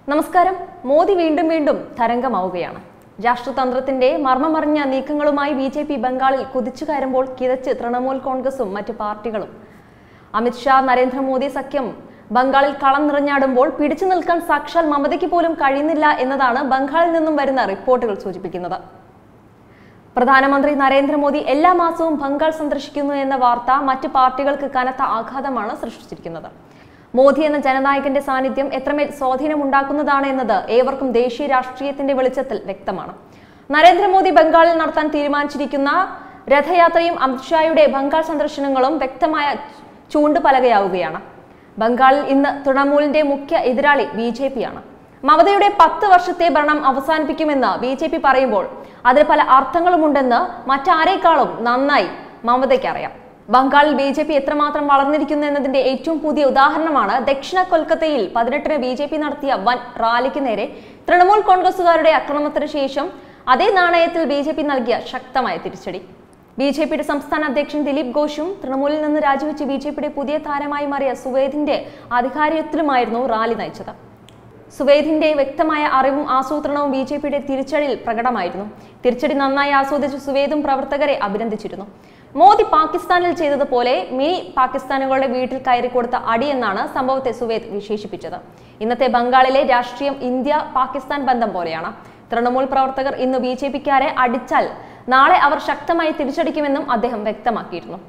നമസ്കാരം മോദി വീണ്ടും വീണ്ടും തരംഗമാവുകയാണ് രാഷ്ട്രതന്ത്രത്തിന്റെ മർമ്മമറിഞ്ഞ നീക്കങ്ങളുമായി ബി ജെ പി ബംഗാളിൽ കുതിച്ചു കയറുമ്പോൾ കിതച്ച് തൃണമൂൽ കോൺഗ്രസും മറ്റു പാർട്ടികളും അമിത്ഷാ നരേന്ദ്രമോദി സഖ്യം ബംഗാളിൽ കളം നിറഞ്ഞാടുമ്പോൾ പിടിച്ചു നിൽക്കാൻ സാക്ഷാൽ മമതയ്ക്ക് പോലും കഴിയുന്നില്ല എന്നതാണ് ബംഗാളിൽ നിന്നും വരുന്ന റിപ്പോർട്ടുകൾ സൂചിപ്പിക്കുന്നത് പ്രധാനമന്ത്രി നരേന്ദ്രമോദി എല്ലാ മാസവും ബംഗാൾ സന്ദർശിക്കുന്നു എന്ന വാർത്ത മറ്റ് പാർട്ടികൾക്ക് കനത്ത ആഘാതമാണ് സൃഷ്ടിച്ചിരിക്കുന്നത് മോദി എന്ന ജനനായകന്റെ സാന്നിധ്യം എത്രമേൽ സ്വാധീനമുണ്ടാക്കുന്നതാണ് എന്നത് ഏവർക്കും ദേശീയ രാഷ്ട്രീയത്തിന്റെ വെളിച്ചത്തിൽ വ്യക്തമാണ് നരേന്ദ്രമോദി ബംഗാളിൽ നടത്താൻ തീരുമാനിച്ചിരിക്കുന്ന രഥയാത്രയും അമിത്ഷായുടെ ബംഗാൾ സന്ദർശനങ്ങളും വ്യക്തമായ ചൂണ്ടുപലകയാവുകയാണ് ബംഗാളിൽ ഇന്ന് തൃണമൂലിന്റെ മുഖ്യ എതിരാളി ബി ജെ പി ആണ് മമതയുടെ പത്ത് വർഷത്തെ ഭരണം അവസാനിപ്പിക്കുമെന്ന് ബി ജെ പി പറയുമ്പോൾ അതിൽ പല അർത്ഥങ്ങളുമുണ്ടെന്ന് മറ്റാരേക്കാളും നന്നായി മമതയ്ക്ക് അറിയാം ബംഗാളിൽ ബി ജെ പി എത്രമാത്രം വളർന്നിരിക്കുന്നു എന്നതിന്റെ ഏറ്റവും പുതിയ ഉദാഹരണമാണ് ദക്ഷിണ കൊൽക്കത്തയിൽ പതിനെട്ടിന് ബി ജെ പി നടത്തിയ വൻ റാലിക്ക് നേരെ തൃണമൂൽ കോൺഗ്രസുകാരുടെ ആക്രമണത്തിന് ശേഷം അതേ നാണയത്തിൽ ബി ജെ പി നൽകിയ ശക്തമായ തിരിച്ചടി ബി ജെ പിയുടെ സംസ്ഥാന അധ്യക്ഷൻ ദിലീപ് ഘോഷും തൃണമൂലിൽ നിന്ന് രാജിവെച്ച് ബി ജെ പിയുടെ പുതിയ താരമായി മാറിയ സുവേദിന്റെ ആധികാരികത്തിലുമായിരുന്നു റാലി നയിച്ചത് സുവേദിന്റെ വ്യക്തമായ അറിവും ആസൂത്രണവും ബി ജെ പിയുടെ തിരിച്ചടിയിൽ പ്രകടമായിരുന്നു തിരിച്ചടി നന്നായി ആസ്വദിച്ച സുവേദും പ്രവർത്തകരെ അഭിനന്ദിച്ചിരുന്നു മോദി പാകിസ്ഥാനിൽ ചെയ്തതുപോലെ മിനി പാകിസ്ഥാനുകളുടെ വീട്ടിൽ കയറി കൊടുത്ത അടി എന്നാണ് സംഭവത്തെ സുവേദ് വിശേഷിപ്പിച്ചത് ഇന്നത്തെ ബംഗാളിലെ രാഷ്ട്രീയം ഇന്ത്യ പാകിസ്ഥാൻ ബന്ധം പോലെയാണ് തൃണമൂൽ പ്രവർത്തകർ ഇന്ന് ബി ജെ പിക്കാരെ അടിച്ചാൽ നാളെ അവർ ശക്തമായി തിരിച്ചടിക്കുമെന്നും അദ്ദേഹം വ്യക്തമാക്കിയിരുന്നു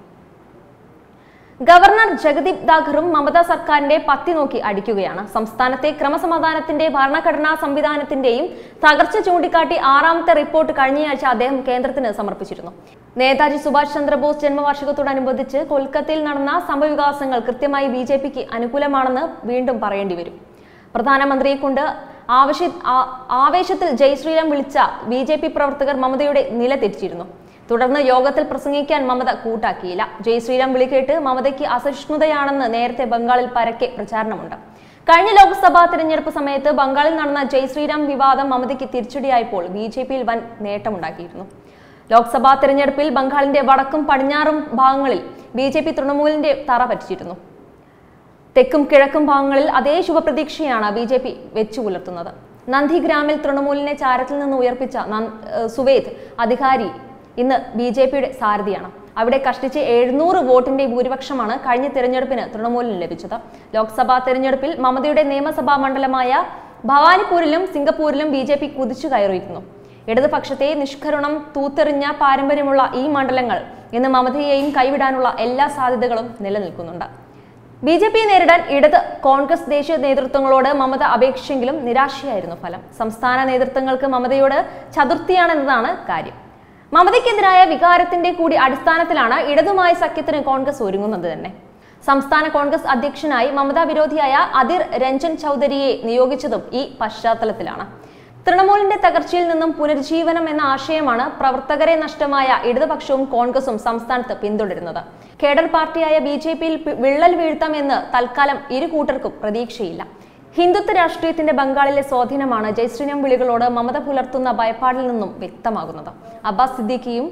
ഗവർണർ ജഗദീപ് ധാക്കറും മമതാ സർക്കാരിന്റെ പത്തി നോക്കി അടിക്കുകയാണ് സംസ്ഥാനത്തെ ക്രമസമാധാനത്തിന്റെ ഭരണഘടനാ സംവിധാനത്തിന്റെയും തകർച്ച ചൂണ്ടിക്കാട്ടി ആറാമത്തെ റിപ്പോർട്ട് കഴിഞ്ഞയാഴ്ച അദ്ദേഹം കേന്ദ്രത്തിന് സമർപ്പിച്ചിരുന്നു നേതാജി സുഭാഷ് ചന്ദ്രബോസ് ജന്മവാർഷികത്തോടനുബന്ധിച്ച് കൊൽക്കത്തയിൽ നടന്ന സംഭവവികാസങ്ങൾ കൃത്യമായി ബി ജെ പിക്ക് അനുകൂലമാണെന്ന് വീണ്ടും പറയേണ്ടി വരും പ്രധാനമന്ത്രിയെ കൊണ്ട് ആവശ്യ ആ- ആവേശത്തിൽ ജയ് ശ്രീറാം വിളിച്ച ബി ജെ പി പ്രവർത്തകർ മമതയുടെ നില തെറ്റിച്ചിരുന്നു തുടർന്ന് യോഗത്തിൽ പ്രസംഗിക്കാൻ മമത കൂട്ടാക്കിയില്ല ജയ് ശ്രീറാം വിളിക്കേട്ട് മമതയ്ക്ക് അസഹിഷ്ണുതയാണെന്ന് നേരത്തെ ബംഗാളിൽ പരക്കെ പ്രചാരണമുണ്ട് കഴിഞ്ഞ ലോക്സഭാ തിരഞ്ഞെടുപ്പ് സമയത്ത് ബംഗാളിൽ നടന്ന ജയ് ശ്രീറാം വിവാദം മമതയ്ക്ക് തിരിച്ചടിയായപ്പോൾ ബി ജെ പിയിൽ വൻ നേട്ടമുണ്ടാക്കിയിരുന്നു ലോക്സഭാ തിരഞ്ഞെടുപ്പിൽ ബംഗാളിന്റെ വടക്കും പടിഞ്ഞാറും ഭാഗങ്ങളിൽ ബി ജെ പി തൃണമൂലിന്റെ തറ പറ്റിച്ചിരുന്നു തെക്കും കിഴക്കും ഭാഗങ്ങളിൽ അതേ ശുഭപ്രതീക്ഷയാണ് ബി ജെ പി വെച്ചു പുലർത്തുന്നത് നന്ദിഗ്രാമിൽ തൃണമൂലിനെ ചാരത്തിൽ നിന്ന് ഉയർപ്പിച്ച നന്- ഏഹ് സുവേദ് അധികാരി ഇന്ന് ബി ജെ പിയുടെ സാരഥിയാണ് അവിടെ കഷ്ടിച്ച് എഴുന്നൂറ് വോട്ടിന്റെ ഭൂരിപക്ഷമാണ് കഴിഞ്ഞ തിരഞ്ഞെടുപ്പിന് തൃണമൂലിന് ലഭിച്ചത് ലോക്സഭാ തിരഞ്ഞെടുപ്പിൽ മമതയുടെ നിയമസഭാ മണ്ഡലമായ ഭവാനിപ്പൂരിലും സിംഗപ്പൂരിലും ബി ജെ പി കുതിച്ചു കയറിയിരുന്നു ഇടതുപക്ഷത്തെ നിഷ്കരുണം തൂത്തെറിഞ്ഞ പാരമ്പര്യമുള്ള ഈ മണ്ഡലങ്ങൾ ഇന്ന് മമതയെയും കൈവിടാനുള്ള എല്ലാ സാധ്യതകളും നിലനിൽക്കുന്നുണ്ട് ബി ജെ പിയെ നേരിടാൻ ഇടത് കോൺഗ്രസ് ദേശീയ നേതൃത്വങ്ങളോട് മമത അപേക്ഷിച്ചെങ്കിലും നിരാശയായിരുന്നു ഫലം സംസ്ഥാന നേതൃത്വങ്ങൾക്ക് മമതയോട് ചതുർത്ഥിയാണെന്നതാണ് കാര്യം മമതയ്ക്കെതിരായ വികാരത്തിന്റെ കൂടി അടിസ്ഥാനത്തിലാണ് ഇടതുമായ സഖ്യത്തിന് കോൺഗ്രസ് ഒരുങ്ങുന്നത് തന്നെ സംസ്ഥാന കോൺഗ്രസ് അധ്യക്ഷനായി മമതാ വിരോധിയായ അധിർ രഞ്ജൻ ചൗധരിയെ നിയോഗിച്ചതും ഈ പശ്ചാത്തലത്തിലാണ് തൃണമൂലിന്റെ തകർച്ചയിൽ നിന്നും പുനരുജ്ജീവനം എന്ന ആശയമാണ് പ്രവർത്തകരെ നഷ്ടമായ ഇടതുപക്ഷവും കോൺഗ്രസും സംസ്ഥാനത്ത് പിന്തുടരുന്നത് കേഡർ പാർട്ടിയായ ബി ജെ പിയിൽ വിള്ളൽ വീഴ്ത്താമെന്ന് തൽക്കാലം ഇരു കൂട്ടർക്കും പ്രതീക്ഷയില്ല ഹിന്ദുത്വ രാഷ്ട്രീയത്തിന്റെ ബംഗാളിലെ സ്വാധീനമാണ് ജയശ്രീനം വിളികളോട് മമത പുലർത്തുന്ന ഭയപ്പാടിൽ നിന്നും വ്യക്തമാകുന്നത് അബ്ബാസ് സിദ്ദീഖിയും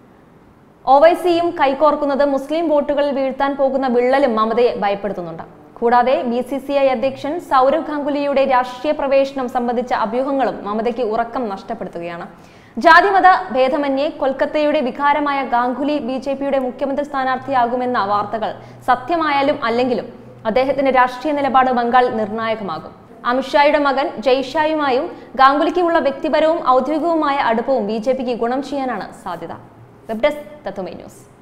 ഒവൈസിയും കൈകോർക്കുന്നത് മുസ്ലിം വോട്ടുകളിൽ വീഴ്ത്താൻ പോകുന്ന വിള്ളലും മമതയെ ഭയപ്പെടുത്തുന്നുണ്ട് കൂടാതെ ബി സി സി ഐ അധ്യക്ഷൻ സൗരവ് ഗാംഗുലിയുടെ രാഷ്ട്രീയ പ്രവേശനം സംബന്ധിച്ച അഭ്യൂഹങ്ങളും മമതയ്ക്ക് ഉറക്കം നഷ്ടപ്പെടുത്തുകയാണ് ജാതിമത ഭേദമന്യേ കൊൽക്കത്തയുടെ വികാരമായ ഗാംഗുലി ബി ജെ പിയുടെ മുഖ്യമന്ത്രി സ്ഥാനാർത്ഥിയാകുമെന്ന വാർത്തകൾ സത്യമായാലും അല്ലെങ്കിലും അദ്ദേഹത്തിന്റെ രാഷ്ട്രീയ നിലപാട് ബംഗാൾ നിർണായകമാകും അമിത്ഷായുടെ മകൻ ജയ്ഷായുമായും ഗാംഗുലിക്കുമുള്ള വ്യക്തിപരവും ഔദ്യോഗികവുമായ അടുപ്പവും ബി ജെ പിക്ക് ഗുണം ചെയ്യാനാണ് സാധ്യത വെബ് ഡെസ്ക് തത്വമേ ന്യൂസ്